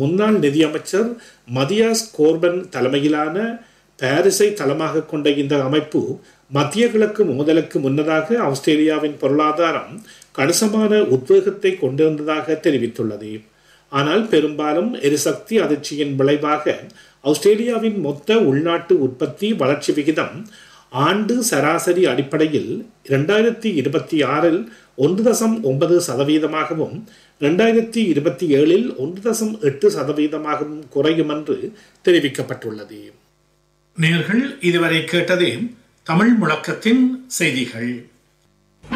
முன்னாள் நிதியமைச்சர் மதியாஸ் கோர்பன் தலைமையிலான பாரிஸை தளமாக கொண்ட இந்த அமைப்பு மத்திய கிழக்கு மோதலுக்கு முன்னதாக ஆஸ்திரேலியாவின் பொருளாதாரம் கணிசமான உத்வேகத்தை கொண்டிருந்ததாக தெரிவித்துள்ளது ஆனால் பெரும்பாலும் எரிசக்தி அதிர்ச்சியின் விளைவாக ஆஸ்திரேலியாவின் மொத்த உள்நாட்டு உற்பத்தி வளர்ச்சி விகிதம் ஆண்டு சராசரி அடிப்படையில் இரண்டாயிரத்தி இருபத்தி ஆறில் ஒன்று தசம் ஒன்பது சதவீதமாகவும் இரண்டாயிரத்தி இருபத்தி ஏழில் ஒன்று தசம் எட்டு சதவீதமாகவும் குறையும் என்று தெரிவிக்கப்பட்டுள்ளது நேர்கள் இதுவரை கேட்டது தமிழ் முழக்கத்தின் செய்திகள்